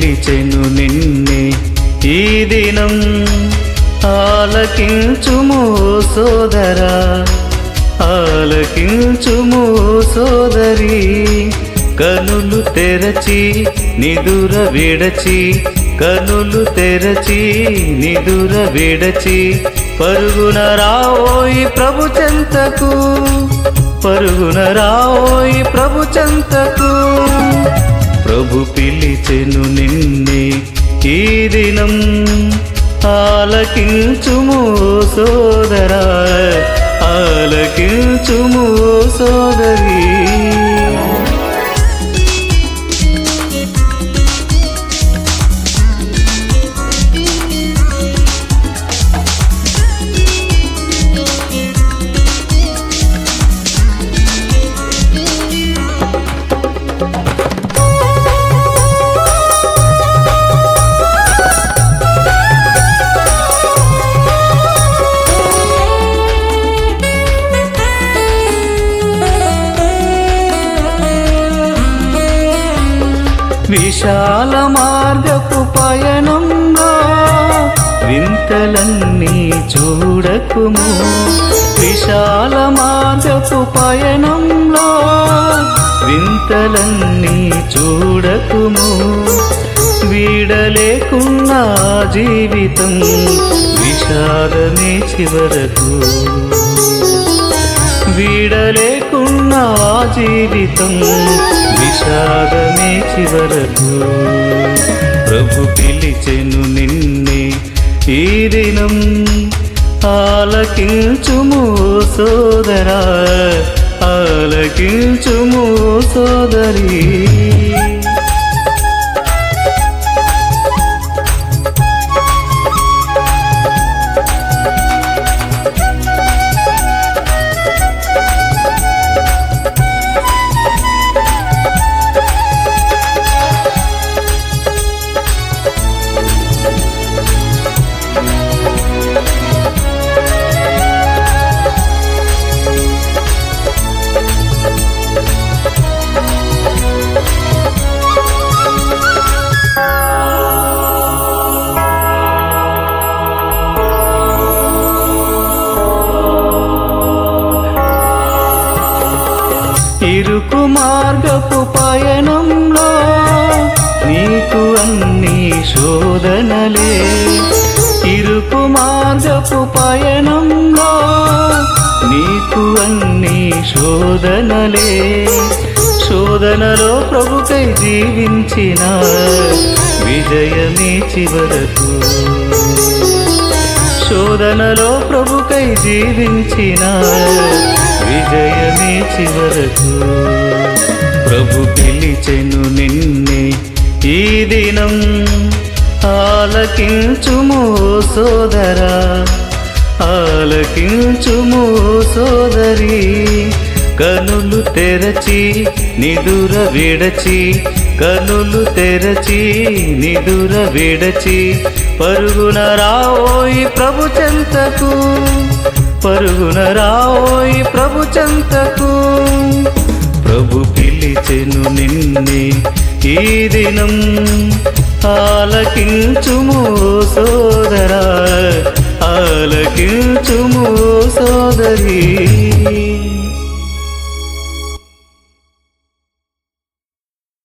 పిలిచెను నిన్నే ఈ దినం ఆలకించుము సోదరా ఆలకించుము సోదరి కనులు తెరచి నిదుర విడచి కనులు తెరచి నిదుర విడచి పరుగున రావోయి ప్రభు చెంతకు పరుగున రావోయి ప్రభు చెంతకు ప్రభు పిలిచెను నిన్నే ఈ దినం ఆలకించుము సోదరా ఆలకించుము సోదరి విశాల మార్గపు పయనంలో వింతలన్నీ చూడకుము విశాల మార్గపు పయనంలో వింతలన్నీ చూడకుము వీడలేకున్న జీవితం విషాదమే చివరకు వీడలేకున్న ఆ జీవితం విషాదమే చివరకు ప్రభు పిలిచెను నిన్నే ఈ దినం ఆలకించుము సోదరా ఆలకించుము సోదరి ఇరుకు మార్గపు పయనంలో నీకు అన్ని శోధనలే ఇరుకు మార్గపు పయనంలో నీకు అన్ని శోధనలే శోధనలో ప్రభుకై జీవించిన విజయమే చివరకు శోధనలో ప్రభుకై జీవించిన విజయమే చివరకు ప్రభు పిలిచెను నిన్నే ఈ దినం ఆలకించుము సోదరా ఆలకించుము సోదరి కనులు తెరచి నిదుర విడచి కనులు తెరచి నిదుర విడచి పరుగున రావోయి ప్రభు చెంతకు పరుగున రావోయి ప్రభు చెంతకు ప్రభు పిలిచెను నిన్నే ఈ దినం ఆలకించుము సోదరా ఆలకించుము సోదరి